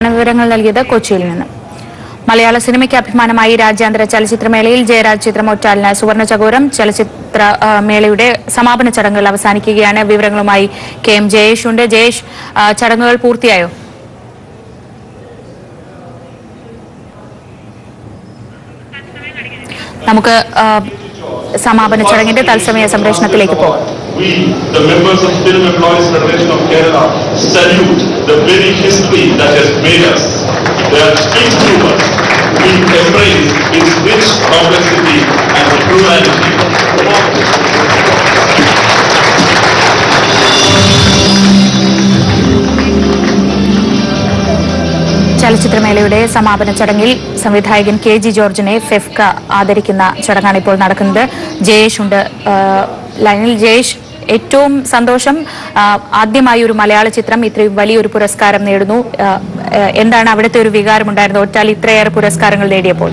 വിവരങ്ങൾ നൽകിയത് കൊച്ചിയിൽ നിന്ന് മലയാള സിനിമയ്ക്ക് അഭിമാനമായി രാജ്യാന്തര ചലച്ചിത്രമേളയിൽ ജയരാജ് ചിത്രം ഒറ്റാലിന് സുവർണ ചകോരം ചലച്ചിത്ര ആ, മേളയുടെ സമാപന ചടങ്ങുകൾ അവസാനിക്കുകയാണ് വിവരങ്ങളുമായി കെ എം ജയേഷ് ഉണ്ട് ജയേഷ് ആ, ചടങ്ങുകൾ പൂർത്തിയായോ നമുക്ക് ആ, സമാപന ചടങ്ങിന്റെ തത്സമയ സംപ്രേഷണത്തിലേക്ക് പോകാം We, the members of Film Employees Federation of Kerala, salute the very history that has made us. They are speak through us. We embrace its rich complexity and plurality. ചലച്ചിത്രമേളയുടെ സമാപന ചടങ്ങിൽ സംവിധായകൻ കെ ജി ജോർജിനെ ഫെഫ്ക ആദരിക്കുന്ന ചടങ്ങാണ് ഇപ്പോൾ നടക്കുന്നത് ജയേഷ് ഉണ്ട് ആ, ലൈനിൽ ജയേഷ് ഏറ്റവും സന്തോഷം ആ, ആദ്യമായി ഒരു മലയാള ചിത്രം ഇത്രയും വലിയൊരു പുരസ്കാരം നേടുന്നു ആ, ആ, എന്താണ് അവിടുത്തെ ഒരു വികാരമുണ്ടായിരുന്നത് ഒറ്റാൽ ഇത്രയേറെ പുരസ്കാരങ്ങൾ നേടിയപ്പോൾ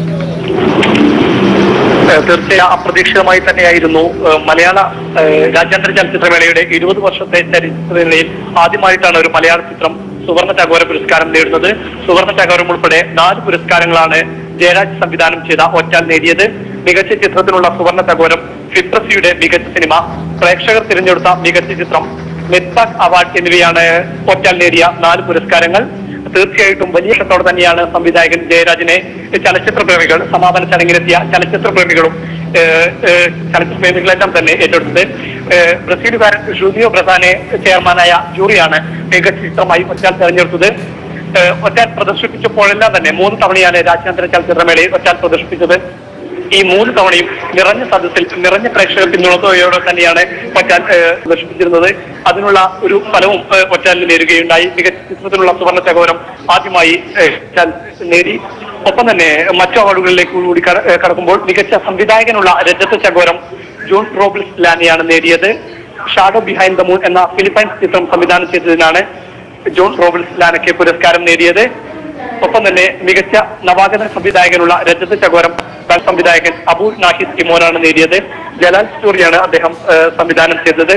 ഏഹ് തീർച്ചയായും അപ്രതീക്ഷിതമായി തന്നെയായിരുന്നു ഏഹ് മലയാള ഏഹ് രാജ്യാന്തര ചലച്ചിത്രമേളയുടെ ഇരുപത് വർഷത്തെ ചരിത്രമേളയിൽ ആദ്യമായിട്ടാണ് ഒരു മലയാള ചിത്രം സുവർണ ചകോര പുരസ്കാരം നേടുന്നത് സുവർണ ചകോരം ഉൾപ്പെടെ നാല് പുരസ്കാരങ്ങളാണ് ജയരാജ് സംവിധാനം ചെയ്ത ഒറ്റാൽ നേടിയത് മികച്ച ചിത്രത്തിനുള്ള സുവർണ ചകോരം ഫിപ്രസിയുടെ മികച്ച സിനിമ പ്രേക്ഷകർ തിരഞ്ഞെടുത്ത മികച്ച ചിത്രം നെറ്റ്പാക് അവാർഡ് എന്നിവയാണ് ഒറ്റാൽ നേടിയ നാല് പുരസ്കാരങ്ങൾ തീർച്ചയായിട്ടും വലിയ ഇഷ്ടത്തോടെ തന്നെയാണ് സംവിധായകൻ ജയരാജിനെ ചലച്ചിത്ര പ്രേമികൾ സമാപന ചടങ്ങിലെത്തിയ ചലച്ചിത്ര പ്രേമികളും ഏഹ്, ഏഹ്, ചലച്ചിത്ര പ്രേമികളെല്ലാം തന്നെ ഏറ്റെടുത്തത് ഏഹ്, ബ്രസീലുകാരൻ ജൂനിയോ ബ്രസാനെ ചെയർമാനായ ജൂറിയാണ് മികച്ച ചിത്രമായി ഒറ്റാൽ തെരഞ്ഞെടുത്തത് ഏഹ്, ഒറ്റാൽ പ്രദർശിപ്പിച്ചപ്പോഴെല്ലാം തന്നെ മൂന്ന് തവണയാണ് രാജ്യാന്തര ചലച്ചിത്രമേളയിൽ ഒറ്റാൽ പ്രദർശിപ്പിച്ചത് ഈ മൂന്ന് തവണയും നിറഞ്ഞ സദസ്സിൽ നിറഞ്ഞ പ്രേക്ഷക പിന്തുണയോടെ തന്നെയാണ് ഒറ്റാൽ ഏഹ്, പ്രദർശിപ്പിച്ചിരുന്നത് അതിനുള്ള ഒരു ഫലവും ഏഹ്, ഒറ്റാലിന് നേരുകയുണ്ടായി മികച്ച ചിത്രത്തിലുള്ള സുവർണ ചകോരം ആദ്യമായി ഏഹ്, ഒറ്റാൽ നേടി ഒപ്പം തന്നെ മറ്റു അവാർഡുകളിലേക്ക് കൂടി കട- ഏഹ്, കടക്കുമ്പോൾ മികച്ച സംവിധായകനുള്ള രജത ചകോരം ജോൺ റോബിൾസ് ലാനിയാണ് നേടിയത് ഷാഡോ ബിഹൈൻഡ് ദ മൂൺ എന്ന ഫിലിപ്പൈൻസ് ചിത്രം സംവിധാനം ചെയ്തതിനാണ് ജോൺ റോബിൾസ് ലാനയ്ക്ക് പുരസ്കാരം നേടിയത് ഒപ്പം തന്നെ മികച്ച നവാഗത സംവിധായകനുള്ള രജത ചകോരം ബാൽ സംവിധായകൻ അബു നാഹിദ് ഇമോനാണ് നേടിയത് ജലാൽ സ്റ്റോറിയാണ് അദ്ദേഹം ഏഹ്, സംവിധാനം ചെയ്തത്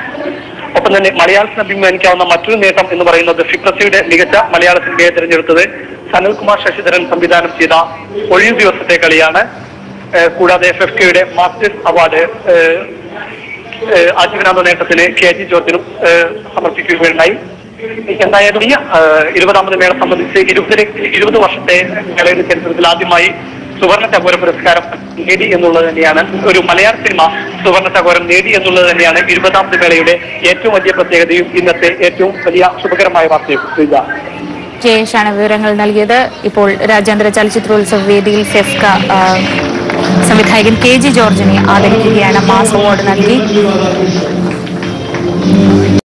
ഒപ്പം തന്നെ മലയാളത്തിന് അഭിമാനിക്കാവുന്ന മറ്റൊരു നേട്ടം എന്ന് പറയുന്നത് ഫിപ്രസിയുടെ മികച്ച മലയാള സിനിമയെ തിരഞ്ഞെടുത്തത് സനൽകുമാർ ശശിധരൻ സംവിധാനം ചെയ്ത ഒഴിവ് ദിവസത്തെ കളിയാണ് ഏഹ്, കൂടാതെ ഫെഫ്കയുടെ മാസ്റ്റേഴ്സ് അവാർഡ് ഏഹ്, ഏഹ്, ആജീവനാന്ത നേട്ടത്തിന് കെ ജി ജോർജിനും ഏഹ്, സമർപ്പിക്കുകയുണ്ടായി എന്തായാലും ഈ ഏഹ്, ഇരുപതാമത് മേള സംബന്ധിച്ച് ഇരുപത് ഇരുപത് വർഷത്തെ മേളയുടെ ചരിത്രത്തിൽ ആദ്യമായി സുവർണ ചകോര പുരസ്കാരം നേടി എന്നുള്ളത് തന്നെയാണ് ഒരു മലയാള സിനിമ സുവർണ ചകോരം നേടി എന്നുള്ളത് തന്നെയാണ് ഇരുപതാമത് മേളയുടെ ഏറ്റവും വലിയ പ്രത്യേകതയും ഇന്നത്തെ ഏറ്റവും വലിയ ശുഭകരമായ വാർത്തയും ശ്രീജ ജയേഷാണ് വിവരങ്ങൾ നൽകിയത് ഇപ്പോൾ രാജ്യാന്തര ചലച്ചിത്രോത്സവ വേദിയിൽ ഫെഫ്ക ആ, സംവിധായകൻ കെ ജി ജോർജിനെ ആദരിക്കുകയാണ് മാസ് അവാർഡ് നൽകി